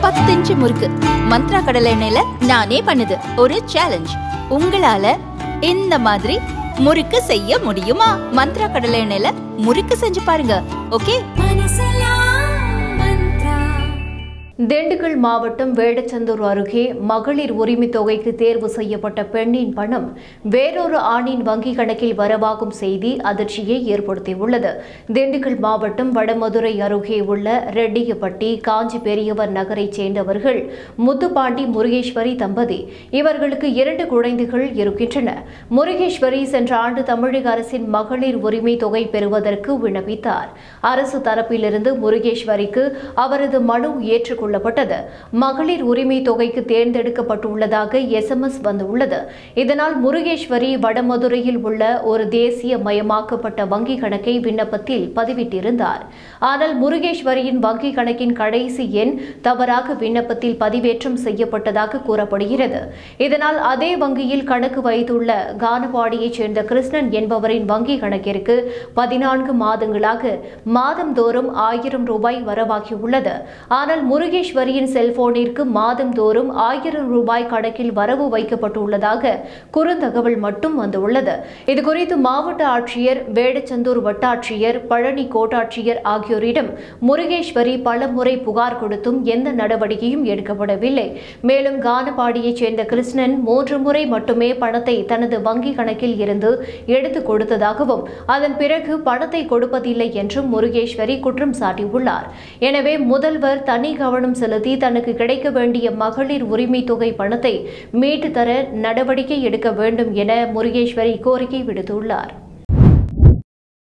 பத்து இன்ச்சு முறுக்கு மந்த்ரா கடலை எண்ணெயில நானே பண்ணுது ஒரு சேலஞ்ச் உங்களால இந்த மாதிரி முறுக்கு செய்ய முடியுமா மந்த்ரா கடலை எண்ணெயில முறுக்கு செஞ்சு பாருங்க ஓகே திண்டுக்கல் மாவட்டம் வேடச்சந்தூர் அருகே மகளிர் உரிமை தொகைக்கு தேர்வு செய்யப்பட்ட பெண்ணின் பணம் வேறொரு ஆணின் வங்கி கணக்கில் வரவாகும் செய்தி அதிர்ச்சியை ஏற்படுத்தியுள்ளது திண்டுக்கல் மாவட்டம் வடமதுரை அருகே உள்ள ரெட்டியப்பட்டி காஞ்சி பெரியவர் நகரைச் சேர்ந்தவர்கள் முத்துப்பாண்டி முருகேஸ்வரி தம்பதி இவர்களுக்கு இரண்டு குழந்தைகள் இருக்கின்றன முருகேஸ்வரி சென்ற ஆண்டு தமிழக அரசின் மகளிர் உரிமை தொகை பெறுவதற்கு விண்ணப்பித்தார் அரசு தரப்பிலிருந்து முருகேஸ்வரிக்கு அவரது மனு ஏற்றுக்கொள்ளப்பட்டது மகளிர் உரிமை தொகைக்கு தேர்ந்தெடுக்கப்பட்டுள்ளதாக எஸ்எம்எஸ் வந்துள்ளது இதனால் முருகேஸ்வரி வடமதுரையில் உள்ள ஒரு தேசிய மயமாக்கப்பட்ட வங்கி கணக்கை விண்ணப்பத்தில் பதிவிட்டிருந்தார் ஆனால் முருகேஸ்வரியின் வங்கி கணக்கின் கடைசி எண் தவறாக விண்ணப்பத்தில் பதிவேற்றம் செய்யப்பட்டதாக கூறப்படுகிறது இதனால் அதே வங்கியில் கணக்கு வைத்துள்ள கானவாடியைச் சேர்ந்த கிருஷ்ணன் என்பவரின் வங்கி கணக்கிற்கு பதினான்கு மாதங்களாக மாதந்தோறும் ஆயிரம் ரூபாய் வரவாகியுள்ளது ஆனால் முருகேஸ்வரியின் செல்போனிற்கு மாதந்தோறும் ஆயிரம் ரூபாய் கணக்கில் வரவு வைக்கப்பட்டுள்ளதாக குறுந்தகவல் மட்டும் வந்துள்ளது இதுகுறித்து மாவட்ட ஆட்சியர் வேடச்சந்தூர் வட்டாட்சியர் பழனி கோட்டாட்சியர் ஆகியோரிடம் முருகேஸ்வரி பலமுறை புகார் கொடுத்தும் எந்த நடவடிக்கையும் எடுக்கப்படவில்லை மேலும் கானபாடியைச் சேர்ந்த கிருஷ்ணன் மூன்று முறை மட்டுமே பணத்தை தனது வங்கி கணக்கில் இருந்து எடுத்து கொடுத்ததாகவும் அதன் பிறகு பணத்தை கொடுப்பதில்லை என்றும் முருகேஸ்வரி குற்றம் சாட்டியுள்ளார் எனவே முதல்வர் தனி கவனம் செலுத்தி தனக்கு கிடைக்க வேண்டிய மகளிர் உரிமை தொகை பணத்தை மீட்டு தர நடவடிக்கை எடுக்க வேண்டும் என முருகேஸ்வரி கோரிக்கை விடுத்துள்ளார்